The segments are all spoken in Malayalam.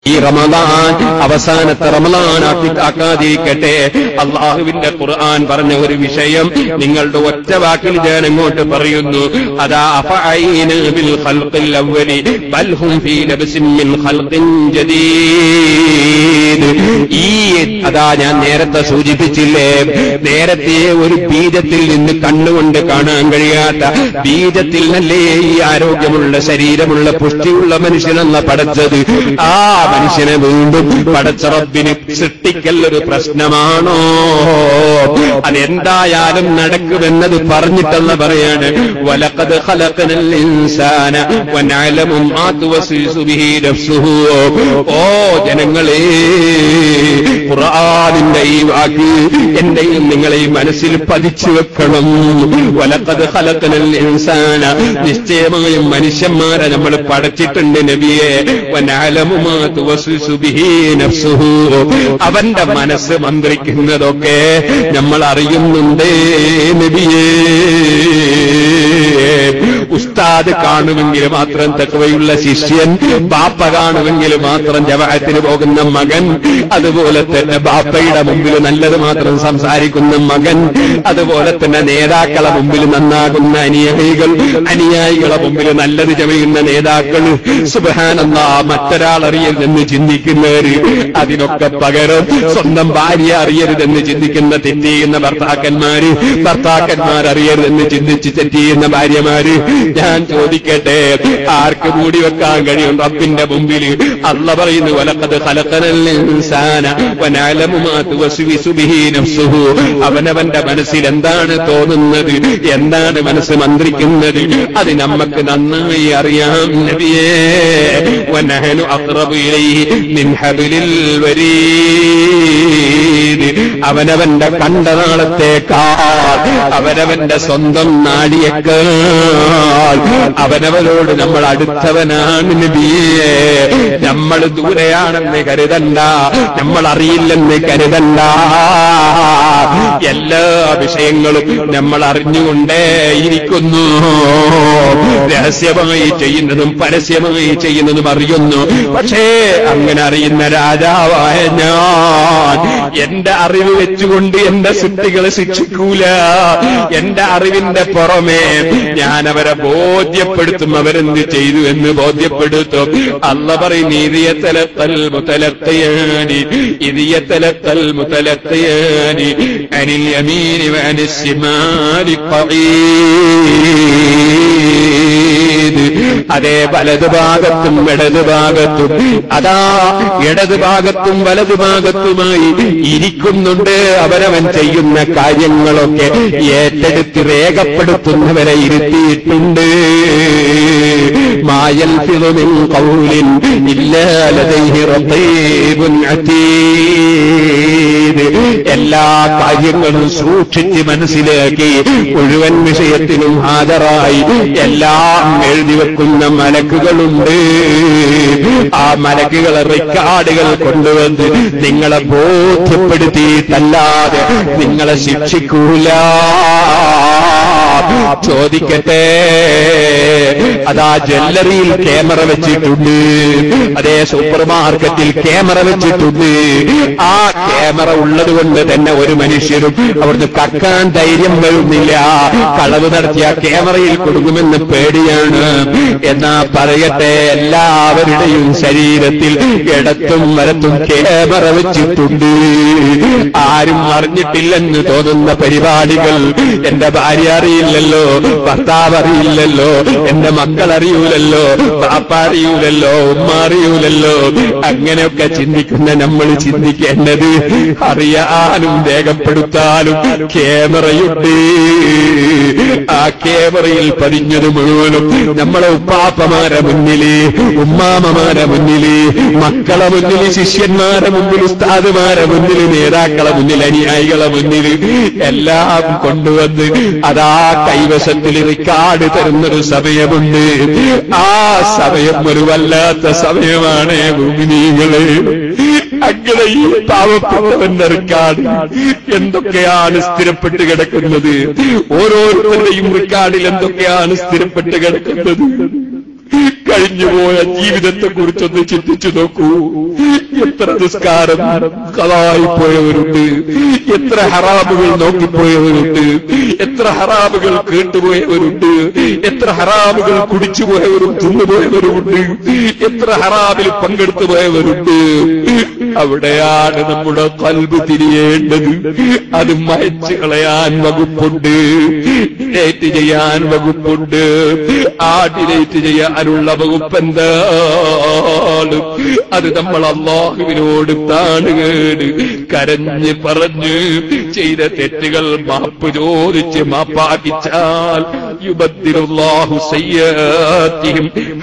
ഈ റമദാൻ അവസാനത്തെ റമദാൻ ആക്കി ആക്കാതിരിക്കട്ടെ അള്ളാഹുവിന്റെ ഖുർആൻ പറഞ്ഞ ഒരു വിഷയം നിങ്ങളുടെ ഒറ്റ വാക്കിൽ ഞാൻ അങ്ങോട്ട് പറയുന്നു അതാ അഫഅയ്ന ബിൽ ഖൽഖിൽ അവ്വലി ബൽ ഹും ഫീ ലബ്സിൻ മിൻ ഖൽഖിൻ ജദീദ് ഈ അതാ ഞാൻ നേരത്തെ സൂചിപ്പിച്ചില്ലേ നേരത്തെ ഒരു ബീജത്തിൽ നിന്ന് കണ്ണുകൊണ്ട് കാണാൻ കഴിയാത്ത ബീജത്തിൽ നല്ലേ ഈ ആരോഗ്യമുള്ള ശരീരമുള്ള പുഷ്ടിയുള്ള മനുഷ്യനെന്ന പടച്ചത് ആ മനുഷ്യനെ വീണ്ടും പടച്ച റബ്ബിന് സൃഷ്ടിക്കൽ ഒരു പ്രശ്നമാണോ അതെന്തായാലും നടക്കുമെന്നത് പറഞ്ഞിട്ടെന്ന് പറയാണ് വലക്കത് ഖലഖനൽ ഇൻസാന വനഅലമു മാ തുവസ്വിസു ബിഹി നഫ്സുഹു ഓ ജനങ്ങളെ ഖുർആനിന്റെ ഈ വാക്ക് എന്റെയും നിങ്ങളെയും മനസ്സിൽ പതിച്ചു വെക്കണം വലക്കത് ഖലഖനൽ ഇൻസാന നിശ്ചയമായും മനുഷ്യന്മാരെ നമ്മൾ പടച്ചിട്ടുണ്ട് നബിയെ വനഅലമു മാ തുവസ്വിസു ബിഹി നഫ്സുഹു അവന്റെ മനസ്സ് മന്ത്രിക്കുന്നതൊക്കെ നമ്മൾ അറിയുന്നുണ്ട് നബിയേ ഉസ്താദ് കാണുമെങ്കിൽ മാത്രം തക്കവയുള്ള ശിഷ്യൻ ബാപ്പ കാണുമെങ്കിൽ മാത്രം ജവാഹത്തിന് പോകുന്ന മകൻ അതുപോലെ തന്നെ ബാപ്പയുടെ മുമ്പിൽ നല്ലത് മാത്രം സംസാരിക്കുന്ന മകൻ അതുപോലെ തന്നെ നേതാക്കളെ മുമ്പിൽ നന്നാകുന്ന അനുയായികൾ അനുയായികളെ മുമ്പിൽ നല്ലത് ചമയുന്ന നേതാക്കൾ സുബാനെന്ന മറ്റൊരാൾ അറിയരുതെന്ന് ചിന്തിക്കുന്നവര് അതിനൊക്കെ പകരം സ്വന്തം ഭാര്യ അറിയരുതെന്ന് ചിന്തിക്കുന്ന തെറ്റ് ചെയ്യുന്ന ഭർത്താക്കന്മാര് ഭർത്താക്കന്മാർ അറിയരുതെന്ന് ചിന്തിച്ച് തെറ്റ് ചെയ്യുന്ന ഭാര്യമാര് ഞാൻ ചോദിക്കട്ടെ ആർക്ക് മൂടി വെക്കാൻ കഴിയും റബ്ബിന്റെ മുമ്പിൽ അല്ല പറയുന്നു വലക്കത് ഖലഖനൽ ഇൻസാന വനഅലമു മാ തുവസ്വിസു ബിഹി നഫ്സുഹു അവനവന്റെ മനസ്സിൽ എന്താണ് തോന്നുന്നത് എന്താണ് മനസ്സ് മന്ത്രിക്കുന്നത് അത് നമുക്ക് നന്നായി അറിയാം നബിയേ വനഹനു അഖ്റബു ഇലൈഹി മിൻ ഹബ്ലിൽ വരീദ് അവനവന്റെ കണ്ടനാളത്തേക്കാൾ അവനവന്റെ സ്വന്തം നാടിയേക്കാൾ അവനവനോട് നമ്മൾ അടുത്തവനാണ് നബിയേ നമ്മൾ ദൂരെയാണെന്ന് കരുതണ്ട നമ്മൾ അറിയില്ലെന്ന് കരുതണ്ട എല്ലാ വിഷയങ്ങളും നമ്മൾ അറിഞ്ഞുകൊണ്ടേ ഇരിക്കുന്നു രഹസ്യമായി ചെയ്യുന്നതും പരസ്യമായി ചെയ്യുന്നതും അറിയുന്നു പക്ഷേ അങ്ങനെ അറിയുന്ന രാജാവായ ഞാൻ എന്റെ അറിവ് വെച്ചുകൊണ്ട് എന്റെ സൃഷ്ടികളെ ശിക്ഷിക്കൂല എന്റെ അറിവിന്റെ പുറമേ ഞാൻ അവരെ ബോധ്യപ്പെടുത്തും അവരെന്ത് ചെയ്തു എന്ന് ബോധ്യപ്പെടുത്തും അല്ല പറയും ഇരിയത്തലത്തൽ മുതലത്തയാനി ഇരിയത്തലത്തൽ മുതലത്തയാനി അനിൽ യമീനി വനസിമാലി അതേ വലതുഭാഗത്തും ഇടതുഭാഗത്തും അതാ ഇടതുഭാഗത്തും വലതുഭാഗത്തുമായി ഇരിക്കുന്നുണ്ട് അവരവൻ ചെയ്യുന്ന കാര്യങ്ങളൊക്കെ ഏറ്റെടുത്ത് രേഖപ്പെടുത്തുന്നവരെ ഇരുത്തിയിട്ടുണ്ട് മായൽ ഫിറുമിൻ കൗലിൻ ഇല്ലാലതൈഹി റഖീബുൻ അതീദ് എല്ലാ കാര്യങ്ങളും സൂക്ഷിച്ച് മനസ്സിലാക്കി മുഴുവൻ വിഷയത്തിനും ഹാജരായി എല്ലാം എഴുതി വെക്കുന്ന മലക്കുകളുണ്ട് ആ മലക്കുകളെ റെക്കാർഡുകൾ കൊണ്ടുവന്ന് നിങ്ങളെ ബോധ്യപ്പെടുത്തിയിട്ടല്ലാതെ നിങ്ങളെ ശിക്ഷിക്കൂല ചോദിക്കട്ടെ അതാ ജ്വല്ലറിയിൽ ക്യാമറ വെച്ചിട്ടുണ്ട് അതേ സൂപ്പർ മാർക്കറ്റിൽ ക്യാമറ വെച്ചിട്ടുണ്ട് ആ ക്യാമറ ഉള്ളത് കൊണ്ട് തന്നെ ഒരു മനുഷ്യരും അവിടുന്ന് കക്കാൻ ധൈര്യം വരുന്നില്ല കളവ് നടത്തിയ ക്യാമറയിൽ കൊടുക്കുമെന്ന് പേടിയാണ് എന്നാ പറയട്ടെ എല്ലാവരുടെയും ശരീരത്തിൽ ഇടത്തും വലത്തും ക്യാമറ വെച്ചിട്ടുണ്ട് ആരും അറിഞ്ഞിട്ടില്ലെന്ന് തോന്നുന്ന പരിപാടികൾ എന്റെ ഭാര്യ അറിയില്ലല്ലോ ഭർത്താവ് അറിയില്ലല്ലോ എന്റെ മക്കൾ അറിയൂലല്ലോ പാപ്പ അറിയൂലല്ലോ ഉമ്മ അറിയൂലല്ലോ അങ്ങനെയൊക്കെ ചിന്തിക്കുന്ന നമ്മൾ ചിന്തിക്കേണ്ടത് അറിയാനും രേഖപ്പെടുത്താനും ക്യാമറയുണ്ട് ആ ക്യാമറയിൽ പതിഞ്ഞത് മുഴുവനും നമ്മളെ ഉപ്പാപ്പമാരെ മുന്നില് ഉമ്മാമമാരെ മുന്നില് മക്കളെ മുന്നിൽ ശിഷ്യന്മാരെ മുമ്പിൽ ഉസ്താദുമാരെ മുന്നിൽ നേതാക്കളെ മുന്നിൽ അനുയായികളെ മുന്നിൽ എല്ലാം കൊണ്ടുവന്ന് അതാ കൈവശത്തിൽ റിക്കാർഡ് തരുന്നൊരു സമയമുണ്ട് ആ സമയം ഒരു വല്ലാത്ത സമയമാണ് ഭൂമിനീകള് അങ്ങനെ ഈ പാവപ്പെട്ടവന്റെ റിക്കാർഡ് എന്തൊക്കെയാണ് സ്ഥിരപ്പെട്ട് കിടക്കുന്നത് ഓരോരുത്തരുടെയും റിക്കാർഡിൽ എന്തൊക്കെയാണ് സ്ഥിരപ്പെട്ട് കിടക്കുന്നത് കഴിഞ്ഞുപോയ ജീവിതത്തെ കുറിച്ചൊന്ന് ചിന്തിച്ചു നോക്കൂ എത്ര നിസ്കാരം കളായിപ്പോയവരുണ്ട് എത്ര ഹറാമുകൾ നോക്കിപ്പോയവരുണ്ട് എത്ര ഹറാമുകൾ കേട്ടുപോയവരുണ്ട് എത്ര ഹറാമുകൾ കുടിച്ചുപോയവരും തിന്നുപോയവരുമുണ്ട് എത്ര ഹറാമിൽ പങ്കെടുത്തു പോയവരുണ്ട് അവിടെയാണ് നമ്മുടെ കൽബ് തിരിയേണ്ടത് അത് മയച്ചു കളയാൻ വകുപ്പുണ്ട് ഡിലേറ്റ് ചെയ്യാൻ വകുപ്പുണ്ട് ആ ഡിലേറ്റ് ചെയ്യാനുള്ള വകുപ്പ് എന്താണ് അത് നമ്മൾ അള്ളാഹുവിനോട് താണുകേട് കരഞ്ഞ് പറഞ്ഞ് ചെയ്ത തെറ്റുകൾ മാപ്പ് ചോദിച്ച് മാപ്പാക്കിച്ചാൽ യുബദ്ദിറുല്ലാഹു സയ്യാത്തിഹിം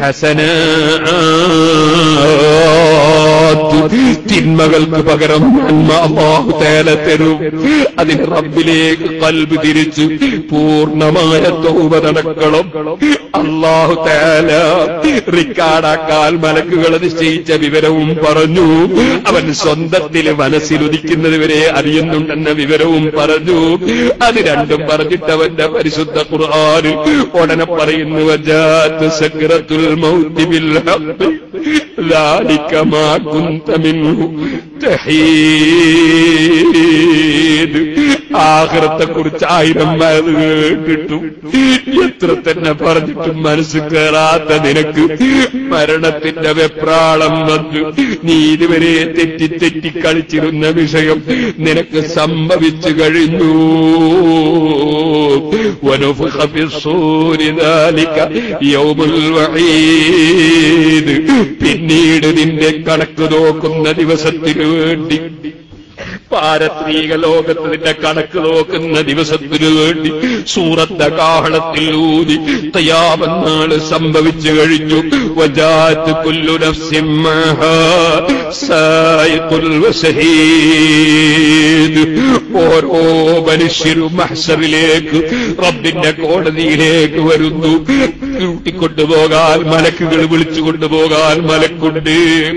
ഹസനാത്ത് തിന്മകൾക്ക് പകരം നന്മ അള്ളാഹു തേല തരും അതിന് റബ്ബിലേക്ക് കൽബ് തിരിച്ച് പൂർണ്ണമായ തൗബ നടക്കണം അള്ളാഹു തേല റിക്കാർഡാക്കാൽ മലക്കുകൾ നിശ്ചയിച്ച വിവരവും പറഞ്ഞു അവൻ സ്വന്തത്തിൽ മനസ്സിലുദിക്കുന്നത് വരെ അറിയുന്നുണ്ടെന്ന വിവരവും പറഞ്ഞു അത് രണ്ടും പറഞ്ഞിട്ട് അവന്റെ പരിശുദ്ധ ഖുർആൻ ഉടനെ പറയുന്നു വജാത്ത് സക്രത്തുൽ മൗതി ബിൽ ഹഖ് ذلك ما كنت منه تحيد ആഹ്റത്തെ കുറിച്ച് ആയിരം വയത് കേട്ടിട്ടും എത്ര തന്നെ പറഞ്ഞിട്ടും മനസ്സ് കയറാത്ത നിനക്ക് മരണത്തിന്റെ വെപ്രാളം വന്നു നീ ഇതുവരെ തെറ്റി തെറ്റി കളിച്ചിരുന്ന വിഷയം നിനക്ക് സംഭവിച്ചു കഴിഞ്ഞു ونفخ في الصور ذلك يوم الوعيد പിന്നീട് നിന്റെ കണക്ക് നോക്കുന്ന ദിവസത്തിനു വേണ്ടി പാരത്രീക ലോകത്ത് നിന്റെ കണക്ക് നോക്കുന്ന ദിവസത്തിനു വേണ്ടി സൂറത്ത കാഹളത്തിൽ ഊതി തയ്യാമെന്നാണ് സംഭവിച്ചു കഴിഞ്ഞു വജാത്ത് കുല്ലു നഫ്സിൻ മഅഹാ സായിഖുൽ വസഹീദ് ഓരോ മനുഷ്യരും മഹ്സറിലേക്ക് റബ്ബിന്റെ കോടതിയിലേക്ക് വരുന്നു കൂട്ടിക്കൊണ്ടുപോകാൻ മലക്കുകൾ വിളിച്ചു കൊണ്ടുപോകാൻ മലക്കുണ്ട്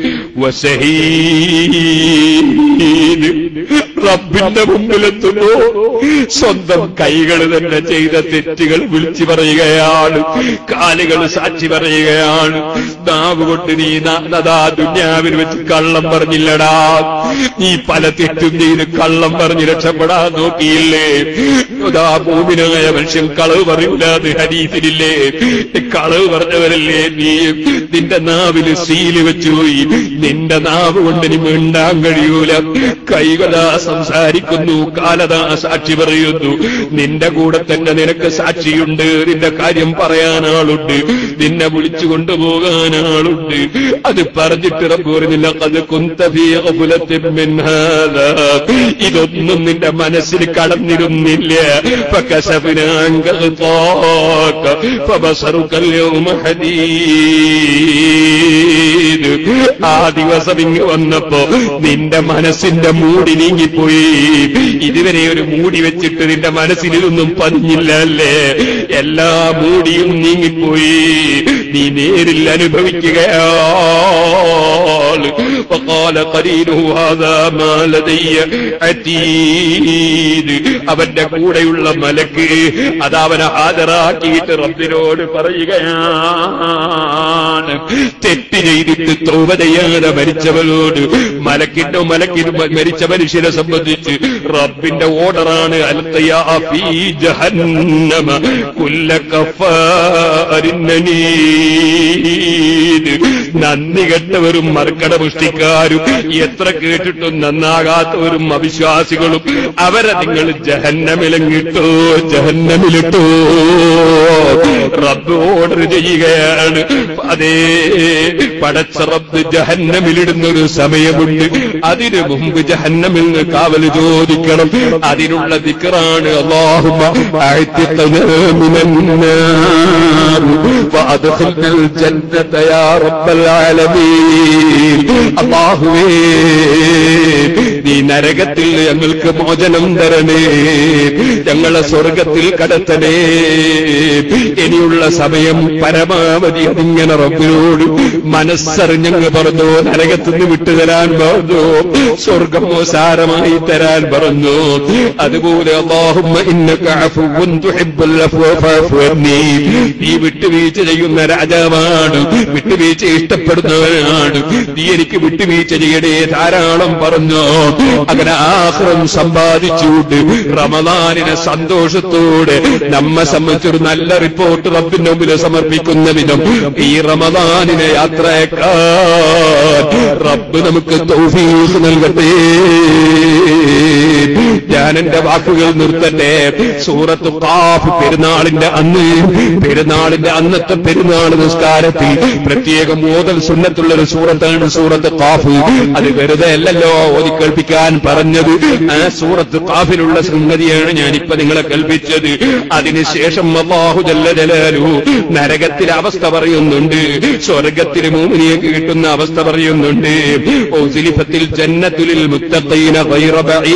വസഹീദ് റബ്ബിന്റെ മുമ്പിലെത്തുന്നു സ്വന്തം കൈകൾ തന്നെ ചെയ്ത തെറ്റുകൾ വിളിച്ചു പറയുകയാണ് കാലുകൾ സാക്ഷി പറയുകയാണ് നാവ് കൊണ്ട് നീ നദാ ദുന്യാവിൽ വെച്ച് കള്ളം പറഞ്ഞില്ലടാ നീ പല തെറ്റും ചെയ്ത് കള്ളം പറഞ്ഞ് രക്ഷപ്പെടാൻ നോക്കിയില്ലേ അതാ ഭൂമിനായ മനുഷ്യൻ കളവ് പറയൂലാത് ഹരീതിലില്ലേ കളവ് പറഞ്ഞവരല്ലേ നീ നിന്റെ നാവില് സീല് വെച്ചുപോയി നിന്റെ നാവ് കൊണ്ട് നീ മിണ്ടാൻ കഴിയൂല കൈകലാ സംസാരിക്കുന്നു കാലതാ സാക്ഷി പറയുന്നു നിന്റെ കൂടെ തന്നെ നിനക്ക് സാക്ഷിയുണ്ട് നിന്റെ കാര്യം പറയാൻ ആളുണ്ട് നിന്നെ വിളിച്ചു കൊണ്ടുപോകാൻ ആളുണ്ട് അത് പറഞ്ഞിട്ട് റബ്ബ് പറഞ്ഞില്ല അത് ഇതൊന്നും നിന്റെ മനസ്സിൽ കടന്നിരുന്നില്ല فكشفناك غطاك فبصرك اليوم حديد ആ ദിവസം ഇങ്ങ് വന്നപ്പോ നിന്റെ മനസ്സിന്റെ മൂടി നീങ്ങിപ്പോയി ഇതുവരെ ഒരു മൂടി വെച്ചിട്ട് നിന്റെ മനസ്സിൽ ഇതൊന്നും പതിഞ്ഞില്ല അല്ലേ എല്ലാ മൂടിയും നീങ്ങിപ്പോയി നീ നേരിൽ അനുഭവിക്കുകയാണ് وقال قرينه هذا ما لدي عتيد അവന്റെ കൂടെയുള്ള മലക്ക് അതവനെ ഹാജരാക്കിയിട്ട് റബ്ബിനോട് പറയുകയാണ് തെറ്റ് ചെയ്തിട്ട് ത്രൂപ ചെയ്യാതെ മരിച്ചവരോട് മലക്കിന്റെ മലക്കിന് മരിച്ച മനുഷ്യനെ സംബന്ധിച്ച് റബ്ബിന്റെ ഓർഡറാണ് അൽത്തയാ ഫീ ജഹന്നമ കുല്ല കഫാരിന്നനീദ് നന്ദി കെട്ടവരും മർക്കട പുഷ്ടിക്കാരും എത്ര കേട്ടിട്ടും നന്നാകാത്തവരും അവിശ്വാസികളും അവരെ നിങ്ങൾ ജഹന്നമിലങ്ങിട്ടോ ജഹന്നമിലിട്ടോ റബ്ബ് ഓർഡർ ചെയ്യുകയാണ് അതേ പടച്ച റബ്ബ് ജഹന്നമിലിടുന്ന ഒരു സമയമുണ്ട് അതിനു മുമ്പ് ജഹന്നമിൽ നിന്ന് കാവൽ ചോദിക്കണം അതിനുള്ള ദിക്കറാണ് അള്ളാഹുമ്മ അഅ്തിഖ്നാ മിനന്നാർ വഅദ്ഖിൽനാ الجنة يا رب العالمين അള്ളാഹുവേ നീ നരകത്തിൽ ഞങ്ങൾക്ക് മോചനം തരണേ ഞങ്ങളെ സ്വർഗത്തിൽ കടത്തണേ ഇനിയുള്ള സമയം പരമാവധി അതിങ്ങനെ റബ്ബിനോട് മനസ്സറിഞ്ഞങ്ങ് പറഞ്ഞു നരകത്തുനിന്ന് വിട്ടുതരാൻ പറഞ്ഞു സ്വർഗം സാരമായി തരാൻ പറഞ്ഞു അതുപോലെ അല്ലാഹുമ്മ ഇന്നക അഫുവ്വുൻ തുഹിബ്ബുൽ അഫ്വ ഫഅഫു അന്നീ. നീ വിട്ടുവീഴ്ച ചെയ്യുന്ന രാജാവാണ് വിട്ടുവീഴ്ച ഇഷ്ടപ്പെടുന്നവനാണ് നീ എനിക്ക് വിട്ടുവീഴ്ച ചെയ്യണേ ധാരാളം പറഞ്ഞു അങ്ങനെ ആഹ്റം സമ്പാദിച്ചുകൊണ്ട് റമദാനിനെ സന്തോഷത്തോടെ നമ്മെ സംബന്ധിച്ചൊരു നല്ല റിപ്പോർട്ട് റബ്ബിന്റെ മുമ്പിൽ സമർപ്പിക്കുന്ന വിധം ഈ റമദാനിനെ യാത്രയേക്കാൻ റബ്ബ് നമുക്ക് തൗഫീഖ് നൽകട്ടെ ഞാൻ എന്റെ വാക്കുകൾ നിർത്തട്ടെ സൂറത്ത് കാഫ് പെരുന്നാളിന്റെ അന്ന് പെരുന്നാളിന്റെ അന്നത്തെ പെരുന്നാൾ നിസ്കാരത്തിൽ പ്രത്യേകം ഓതൽ സുന്നത്തുള്ള ഒരു സൂറത്താണ് സൂറത്ത് കാഫ് അത് വെറുതെ അല്ലല്ലോ ഓതി കേൾപ്പിക്കാൻ പറഞ്ഞത് ആ സൂറത്ത് കാഫിലുള്ള സംഗതിയാണ് ഞാനിപ്പോ നിങ്ങളെ കൽപ്പിച്ചത് അതിനുശേഷം അള്ളാഹു ജല്ല ജലാലു നരകത്തിലെ അവസ്ഥ പറയുന്നുണ്ട് സ്വർഗത്തിന് മൂമിനിയൊക്കെ കിട്ടുന്ന അവസ്ഥ പറയുന്നുണ്ട് ഓസിലിഫത്തിൽ ജന്നത്തുലിൽ മുത്തഖീന ഗൈറ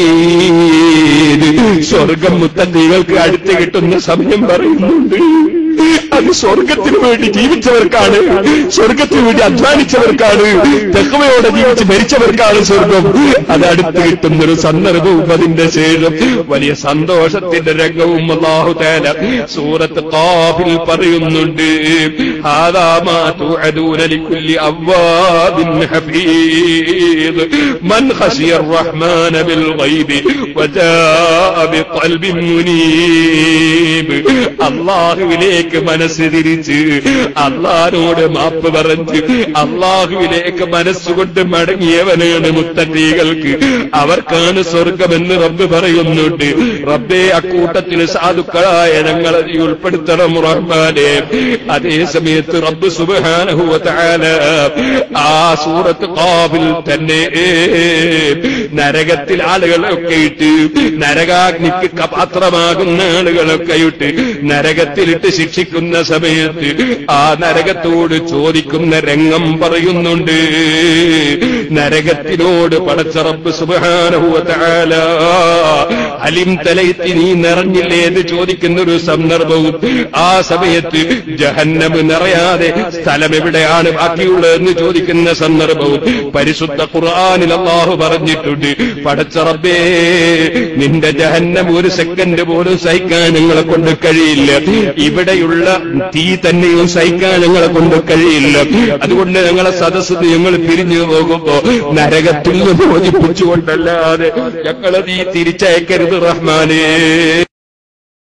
ബഈദ് സ്വർഗം മുത്തഖീകൾക്ക് അടുത്ത് കിട്ടുന്ന സമയം പറയുന്നുണ്ട് അത് സ്വർഗത്തിന് വേണ്ടി ജീവിച്ചവർക്കാണ് സ്വർഗത്തിന് വേണ്ടി അധ്വാനിച്ചവർക്കാണ് തെക്കവയോടെ ജീവിച്ച് മരിച്ചവർക്കാണ് സ്വർഗം അത് അടുത്ത് കിട്ടുന്ന ഒരു സന്ദർഭവും അതിന്റെ ശേഷം വലിയ സന്തോഷത്തിന്റെ രംഗവും അള്ളാഹു തേല സൂറത്ത് കാഫിൽ പറയുന്നുണ്ട് هذا ما توعدون لكل أواب حفيظ من خشي الرحمن بالغيب وجاء بقلب منيب അള്ളാഹുവിലേക്ക് മനസ്സ് തിരിച്ച് അള്ളാഹിനോട് മാപ്പ് പറഞ്ഞ് അള്ളാഹുവിലേക്ക് മനസ്സുകൊണ്ട് മടങ്ങിയവനാണ് മുത്തക്കീകൾക്ക് അവർക്കാണ് സ്വർഗമെന്ന് റബ്ബ് പറയുന്നുണ്ട് റബ്ബെ അക്കൂട്ടത്തിൽ സാധുക്കളായ ഞങ്ങളെ നീ ഉൾപ്പെടുത്തണം റഹ്മാനെ അതേ സമയത്ത് റബ്ബ് സുബ്ഹാനഹു തആല ആ സൂറത്ത് ഖാഫിൽ തന്നെ നരകത്തിൽ ആളുകളൊക്കെ ഇട്ട് നരകാഗ്നിക്ക് പാത്രമാകുന്ന ആളുകളൊക്കെ ഇട്ട് നരകത്തിലിട്ട് ശിക്ഷിക്കുന്ന സമയത്ത് ആ നരകത്തോട് ചോദിക്കുന്ന രംഗം പറയുന്നുണ്ട് നരകത്തിനോട് പടച്ച റബ്ബ് സുബ്ഹാനഹു തആല അലിം തലയത്തി നീ നിറഞ്ഞില്ലേ എന്ന് ചോദിക്കുന്ന ഒരു സന്ദർഭവും ആ സമയത്ത് ജഹന്നമ് നിറയാതെ സ്ഥലം എവിടെയാണ് ബാക്കിയുള്ളതെന്ന് ചോദിക്കുന്ന സന്ദർഭവും പരിശുദ്ധ ഖുർആനിൽ അള്ളാഹു പറഞ്ഞിട്ടുണ്ട് പടച്ച റബ്ബേ നിന്റെ ജഹന്നം ഒരു സെക്കൻഡ് പോലും സഹിക്കാൻ ഞങ്ങളെ കൊണ്ട് കഴിയില്ല ഇവിടെയുള്ള തീ തന്നെയും സഹിക്കാൻ ഞങ്ങളെ കൊണ്ട് കഴിയില്ല അതുകൊണ്ട് ഞങ്ങളെ സദസ്സ് ഞങ്ങൾ പിരിഞ്ഞു പോകുമ്പോ നരകത്തിൽ നിന്ന് മോചിപ്പിച്ചുകൊണ്ടല്ലാതെ ഞങ്ങളെ നീ തിരിച്ചയക്കരുത് റഹ്മാനേ